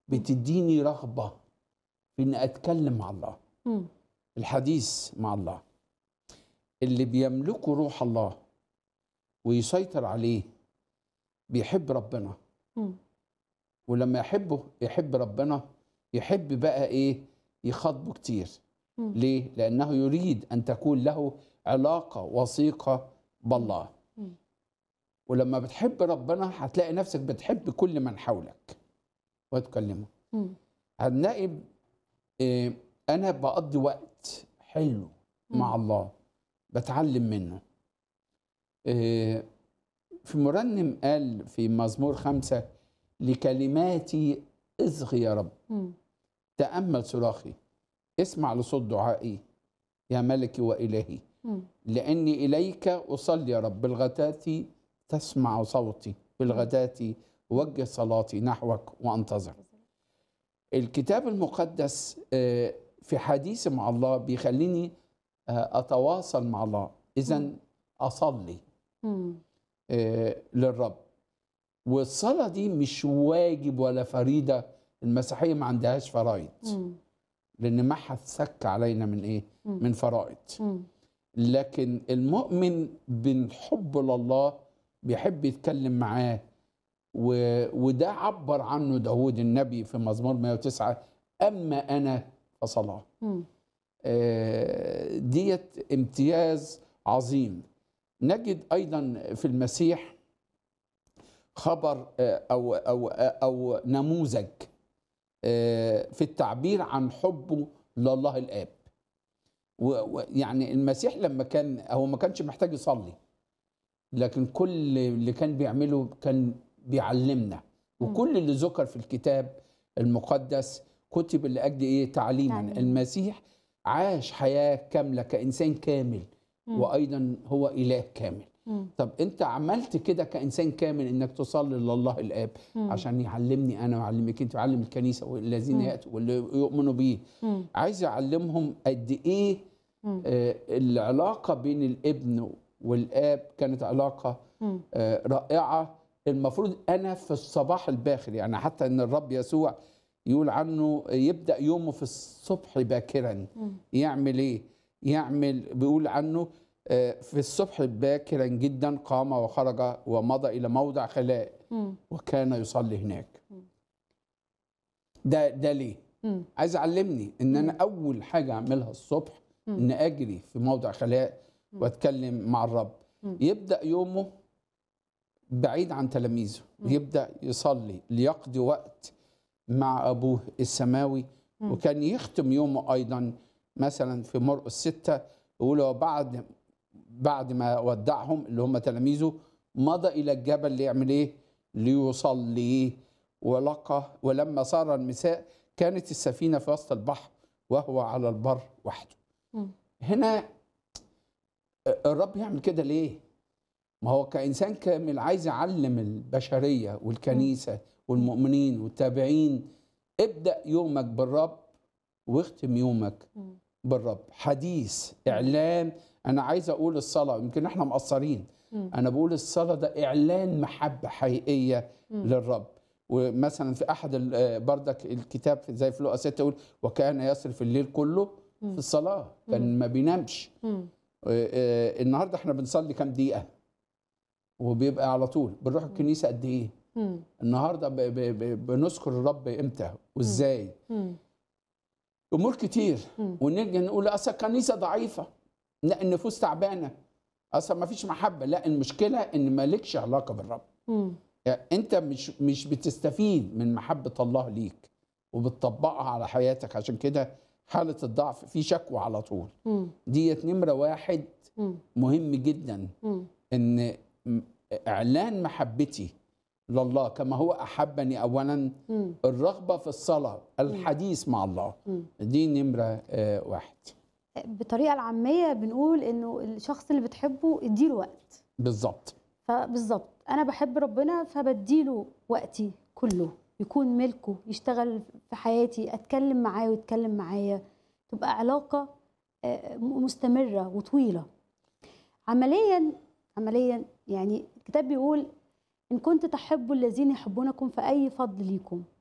بتديني رغبه في اني اتكلم مع الله مم. الحديث مع الله اللي بيملكوا روح الله ويسيطر عليه بيحب ربنا مم. ولما يحبه يحب ربنا يحب بقى ايه يخاطبه كتير مم. ليه لانه يريد ان تكون له علاقه وثيقه بالله مم. ولما بتحب ربنا هتلاقي نفسك بتحب كل من حولك وتكلمه مم. هنلاقي إيه انا بقضي وقت حلو مع مم. الله بتعلم منه إيه في مرنم قال في مزمور خمسة لكلماتي اصغي يا رب مم. تأمل صراخي اسمع لصوت دعائي يا ملكي وإلهي مم. لأني إليك أصلي يا رب بالغداة تسمع صوتي بالغداة وجه صلاتي نحوك وأنتظر الكتاب المقدس آه، في حديثي مع الله بيخليني آه، أتواصل مع الله إذا مم. أصلي مم. آه، للرب والصلاة دي مش واجب ولا فريضة المسيحية ما عندهاش فرائض مم. لأن ما هتسك علينا من إيه؟ مم. من فرائض مم. لكن المؤمن بالحب لله بيحب يتكلم معاه و... وده عبر عنه داود النبي في مزمور 109 أما أنا فصلاة مم. آه، ديت امتياز عظيم نجد أيضا في المسيح خبر آه، أو أو أو نموذج آه، في التعبير عن حبه لله الآب ويعني المسيح لما كان هو ما كانش محتاج يصلي لكن كل اللي كان بيعمله كان بيعلمنا مم. وكل اللي ذكر في الكتاب المقدس كتب لاجل ايه تعليما تعليم. المسيح عاش حياه كامله كانسان كامل مم. وايضا هو اله كامل مم. طب انت عملت كده كانسان كامل انك تصلي لله الاب مم. عشان يعلمني انا ويعلمك انت ويعلم الكنيسه والذين مم. ياتوا واللي يؤمنوا بيه مم. عايز يعلمهم قد ايه مم. آه، العلاقه بين الابن والاب كانت علاقه مم. آه، رائعه المفروض انا في الصباح الباكر يعني حتى ان الرب يسوع يقول عنه يبدا يومه في الصبح باكرا مم. يعمل ايه يعمل بيقول عنه آه، في الصبح باكرا جدا قام وخرج ومضى الى موضع خلاء مم. وكان يصلي هناك مم. ده ده ليه مم. عايز علمني ان انا اول حاجه اعملها الصبح مم. ان اجري في موضع خلاء مم. واتكلم مع الرب مم. يبدا يومه بعيد عن تلاميذه مم. يبدا يصلي ليقضي وقت مع ابوه السماوي مم. وكان يختم يومه ايضا مثلا في مرقس ستة يقول هو بعد بعد ما ودعهم اللي هم تلاميذه مضى الى الجبل ليعمل ايه؟ ليصلي ولقى ولما صار المساء كانت السفينه في وسط البحر وهو على البر وحده. مم. هنا الرب يعمل كده ليه؟ ما هو كإنسان كامل عايز يعلم البشرية والكنيسة والمؤمنين والتابعين ابدأ يومك بالرب واختم يومك مم. بالرب حديث إعلان أنا عايز أقول الصلاة يمكن إحنا مقصرين مم. أنا بقول الصلاة ده إعلان محبة حقيقية مم. للرب ومثلا في أحد ال- آه، بردك الكتاب في- زي في لقا 6 يقول وكان يصرف الليل كله مم. في الصلاة كان ما بينامش مم. آه، آه، النهارده احنا بنصلي كام دقيقة وبيبقى على طول بنروح الكنيسة قد ايه مم. النهارده ب- ب- ب- بنذكر الرب امتى وازاي مم. امور كتير مم. ونرجع نقول اصل الكنيسة ضعيفة لا النفوس تعبانة اصلا ما فيش محبة لا المشكلة ان مالكش علاقة بالرب مم. يعني انت مش مش بتستفيد من محبة الله ليك وبتطبقها على حياتك عشان كده حالة الضعف في شكوى على طول مم. ديت نمرة واحد مم. مهم جدا مم. ان م- اعلان محبتي لله كما هو احبني اولا مم. الرغبه في الصلاه الحديث مع الله مم. دي نمره آه، واحد بالطريقه العاميه بنقول انه الشخص اللي بتحبه اديله وقت بالظبط فبالظبط انا بحب ربنا فبديله وقتي كله يكون ملكه يشتغل في حياتي اتكلم معاه ويتكلم معايا تبقى علاقه آه، م- مستمره وطويله عمليا عمليا يعني الكتاب بيقول ان كنت تحبوا الذين يحبونكم فاي فضل ليكم